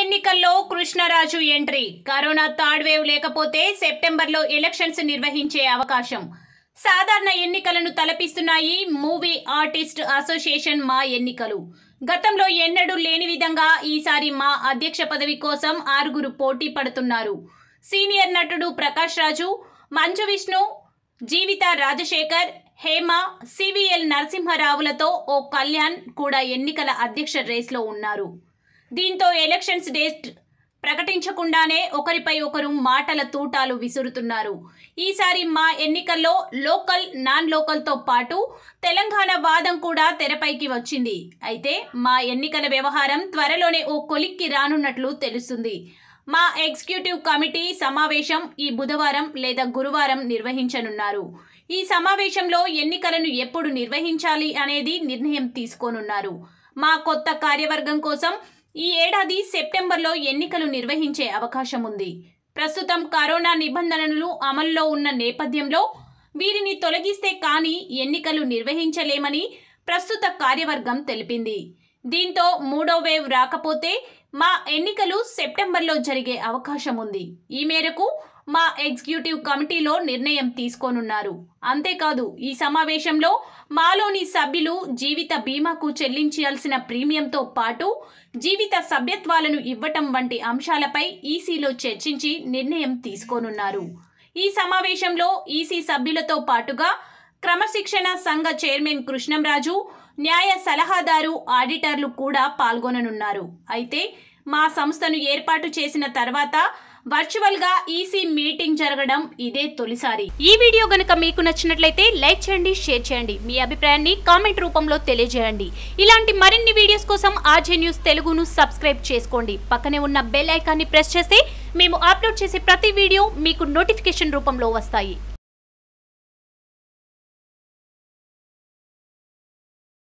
ఎన్నికల్లో Krishnaraju entry corona third wave లేకపోతే సెప్టెంబర్లో ఎలక్షన్స్ నిర్వహించే అవకాశం సాధారణ ఎన్నికలను తలపిస్తున్నాయి మూవీ ఆర్టిస్ట్ అసోసియేషన్ మా ఎన్నికలు గతంలో ఎన్నడూ లేని విధంగా ఈసారి మా అధ్యక్ష పదవి కోసం ఆరుగురు పోటీ పడుతున్నారు సీనియర్ నటుడు ప్రకాష్ రాజు మంచు విష్ణు జీవిత రాజశేఖర్ హేమ సివిఎల్ నరసింహరావులతో ఓ కళ్యాణ్ కూడా ఎన్నికల అధ్యక్ష రేస్లో ఉన్నారు దీంతో ఎలక్షన్స్ డేట్ ప్రకటించకుండానే ఒకరిపై ఒకరు మాటల తూటాలు విసురుతున్నారు ఈసారి మా ఎన్నికల్లో లోకల్ నాన్ లోకల్తో పాటు తెలంగాణ వాదం కూడా తెరపైకి వచ్చింది అయితే మా ఎన్నికల వ్యవహారం త్వరలోనే ఓ కొలిక్కి రానున్నట్లు తెలుస్తుంది మా ఎగ్జిక్యూటివ్ కమిటీ సమావేశం ఈ బుధవారం లేదా గురువారం నిర్వహించనున్నారు ఈ సమావేశంలో ఎన్నికలను ఎప్పుడు నిర్వహించాలి అనేది నిర్ణయం తీసుకోనున్నారు మా కొత్త కార్యవర్గం కోసం ఈ ఏడాది సెప్టెంబర్లో ఎన్నికలు నిర్వహించే అవకాశం ఉంది ప్రస్తుతం కరోనా నిబంధనలు అమల్లో ఉన్న నేపథ్యంలో వీరిని తొలగిస్తే కానీ ఎన్నికలు నిర్వహించలేమని ప్రస్తుత కార్యవర్గం తెలిపింది దీంతో మూడో వేవ్ రాకపోతే మా ఎన్నికలు సెప్టెంబర్లో జరిగే అవకాశం ఉంది ఈ మేరకు మా ఎగ్జిక్యూటివ్ కమిటీలో నిర్ణయం తీసుకోనున్నారు అంతేకాదు ఈ సమావేశంలో మాలోని సభ్యులు జీవిత బీమాకు చెల్లించాల్సిన ప్రీమియంతో పాటు జీవిత సభ్యత్వాలను ఇవ్వటం వంటి అంశాలపై ఈసీలో చర్చించి నిర్ణయం తీసుకోనున్నారు ఈ సమావేశంలో ఈసీ సభ్యులతో పాటుగా క్రమశిక్షణ సంఘ చైర్మన్ కృష్ణంరాజు న్యాయ సలహాదారు ఆడిటర్లు కూడా పాల్గొననున్నారు అయితే మా సంస్థను ఏర్పాటు చేసిన తర్వాత వర్చువల్ గా ఈసీ మీటింగ్ జరగడం ఇదే తొలిసారి ఈ వీడియో గనుక మీకు నచ్చినట్లయితే లైక్ చేయండి షేర్ చేయండి మీ అభిప్రాయాన్ని కామెంట్ రూపంలో తెలియజేయండి ఇలాంటి మరిన్ని వీడియోస్ కోసం ఆర్జే న్యూస్ తెలుగును సబ్స్క్రైబ్ చేసుకోండి పక్కనే ఉన్న బెల్ ఐకాన్ని ప్రెస్ చేస్తే మేము అప్లోడ్ చేసే ప్రతి వీడియో మీకు నోటిఫికేషన్ రూపంలో వస్తాయి